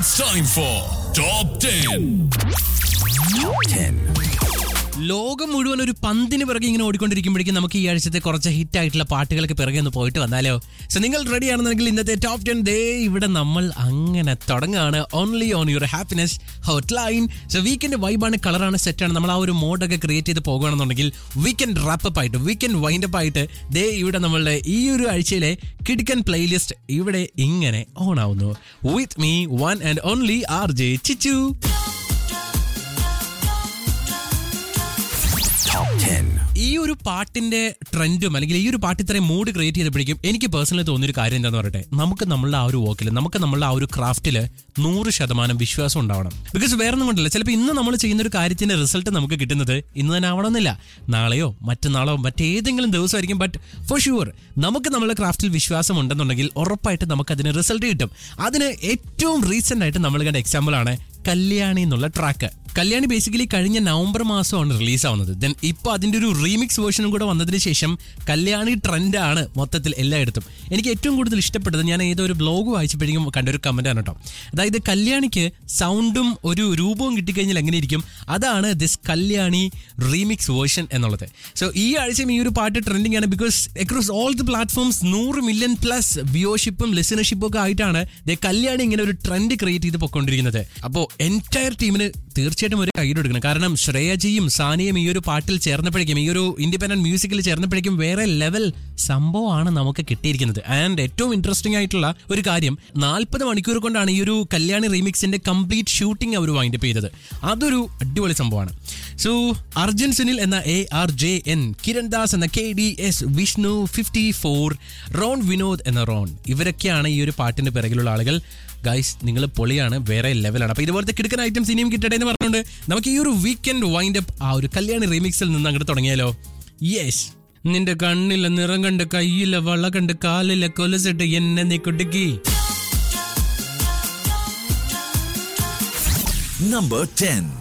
It's time for Top 10. ലോകം മുഴുവൻ ഒരു പന്തിന് പിറകെ ഇങ്ങനെ ഓടിക്കൊണ്ടിരിക്കുമ്പോഴേക്കും നമുക്ക് ഈ ആഴ്ചത്തെ കുറച്ച് ഹിറ്റ് ആയിട്ടുള്ള പാട്ടുകൾക്ക് പിറകെ ഒന്ന് പോയിട്ട് വന്നാലോ സോ നിങ്ങൾ റെഡി ആണെന്നുണ്ടെങ്കിൽ ഇന്നത്തെ ടോപ്പ് ടെൻ ദേ ഇവിടെ നമ്മൾ അങ്ങനെ തുടങ്ങാണ് only on your happiness hotline so weekend വൈബാണ് കളറാണ് സെറ്റാണ് നമ്മൾ ആ ഒരു മോഡൊക്കെ ക്രിയേറ്റ് ചെയ്ത് പോകുകയാണെന്നുണ്ടെങ്കിൽ വീക്കെൻഡ് റാപ്പപ്പ് ആയിട്ട് വീക്കെൻഡ് വൈൻഡപ്പ് ആയിട്ട് ദേ ഇവിടെ നമ്മളുടെ ഈ ഒരു ആഴ്ചയിലെ കിടുക്കൻ പ്ലേലിസ്റ്റ് ഇവിടെ ഇങ്ങനെ ഓൺ ആവുന്നു with me one and only R J Chichu ഈ ഒരു പാട്ടിന്റെ ട്രെൻഡും അല്ലെങ്കിൽ ഈ ഒരു പാട്ട് ഇത്രയും മൂഡ് ക്രിയേറ്റ് ചെയ്തപ്പോഴേക്കും എനിക്ക് പേഴ്സണലി തോന്നിയൊരു കാര്യം എന്താന്ന് പറയട്ടെ നമുക്ക് നമ്മളുടെ ആ ഒരു വർക്കിൽ നമുക്ക് നമ്മളുടെ ആ ഒരു ക്രാഫ്റ്റിൽ നൂറ് ശതമാനം വിശ്വാസം ഉണ്ടാവണം ബിക്കോസ് വേറെ ഒന്നും കൊണ്ടല്ല ചിലപ്പോൾ ഇന്ന് നമ്മൾ ചെയ്യുന്ന ഒരു കാര്യത്തിന്റെ റിസൾട്ട് നമുക്ക് കിട്ടുന്നത് ഇന്ന് തന്നെ ആവണമെന്നില്ല നാളെയോ മറ്റന്നാളോ മറ്റേതെങ്കിലും ദിവസമായിരിക്കും ബട്ട് ഫോർ ഷുവർ നമുക്ക് നമ്മളുടെ ക്രാഫ്റ്റിൽ വിശ്വാസം ഉണ്ടെന്നുണ്ടെങ്കിൽ ഉറപ്പായിട്ട് നമുക്ക് അതിന് റിസൾട്ട് കിട്ടും അതിന് ഏറ്റവും റീസെന്റ് ആയിട്ട് നമ്മൾ കണ്ട എക്സാമ്പിൾ ആണ് കല്യാണി എന്നുള്ള ട്രാക്ക് കല്യാണി ബേസിക്കലി കഴിഞ്ഞ നവംബർ മാസമാണ് റിലീസ് ആവുന്നത് ദെൻ ഇപ്പോൾ അതിന്റെ ഒരു റീമിക്സ് വേർഷനും കൂടെ വന്നതിന് ശേഷം കല്യാണി ട്രെൻഡാണ് മൊത്തത്തിൽ എല്ലായിടത്തും എനിക്ക് ഏറ്റവും കൂടുതൽ ഇഷ്ടപ്പെട്ടത് ഞാൻ ഏതോ ഒരു ബ്ലോഗ് വായിച്ചപ്പോഴേക്കും കണ്ട ഒരു കമന്റ് ആണ് കേട്ടോ അതായത് കല്യാണിക്ക് സൗണ്ടും ഒരു രൂപവും കിട്ടിക്കഴിഞ്ഞാൽ എങ്ങനെയിരിക്കും അതാണ് ദിസ് കല്യാണി റീമിക്സ് വേർഷൻ എന്നുള്ളത് സോ ഈ ആഴ്ചയും ഈ ഒരു പാട്ട് ട്രെൻഡിങ് ആണ് because across all the platforms നൂറ് മില്യൺ പ്ലസ് വ്യൂഷിപ്പും ലിസണർഷിപ്പും ഒക്കെ ആയിട്ടാണ് ദേ കല്യാണി ഇങ്ങനെ ഒരു ട്രെൻഡ് ക്രിയേറ്റ് ചെയ്ത് പൊയ്ക്കൊണ്ടിരിക്കുന്നത് അപ്പോൾ എൻറ്റയർ ടീമിന് തീർച്ചയായിട്ടും ഒരു കൈയ്യ് കൊടുക്കണം കാരണം ശ്രേയജിയും സാനിയും ഈ ഒരു പാട്ടിൽ ചേർന്നപ്പോഴേക്കും ഈ ഒരു ഇൻഡിപെൻഡന്റ് മ്യൂസിക്കിൽ ചേർന്നപ്പോഴേക്കും വേറെ ലെവൽ സംഭവമാണ് നമുക്ക് കിട്ടിയിരിക്കുന്നത് ആൻഡ് ഏറ്റവും ഇൻട്രസ്റ്റിംഗ് ആയിട്ടുള്ള ഒരു കാര്യം നാൽപ്പത് മണിക്കൂർ കൊണ്ടാണ് ഈ ഒരു കല്യാണി റീമിക്സിന്റെ കംപ്ലീറ്റ് ഷൂട്ടിംഗ് അവർ വൈൻഡപ്പ് ചെയ്തത് അതൊരു അടിപൊളി സംഭവമാണ് സോ അർജുൻ സുനിൽ എന്ന A R J N Kiran Das എന്ന K D S Vishnu fifty four Ron Vinod എന്ന റോൺ ഇവരൊക്കെയാണ് ഈ ഒരു പാട്ടിന്റെ പിറകിലുള്ള ആളുകൾ ഗൈസ് നിങ്ങൾ പൊളിയാണ് വേറെ ലെവലാണ് അപ്പൊ ഇതുപോലത്തെ കിടക്കൻ ഐറ്റംസ് ഇനിയും കിട്ടട്ടെ എന്ന് പറഞ്ഞുകൊണ്ട് നമുക്ക് ഈ ഒരു വീക്കെൻഡ് വൈൻഡ് അപ്പ് ആ ഒരു കല്യാണി റീമിക്സിൽ നിന്ന് അങ്ങോട്ട് തുടങ്ങിയാലോ യെസ് നിന്റെ കണ്ണിലെ നിറം കണ്ട് കയ്യിലെ വള കണ്ട് കാലിലെ കൊലസിട്ട് എന്നെ നീ കുടുക്കി Number 10.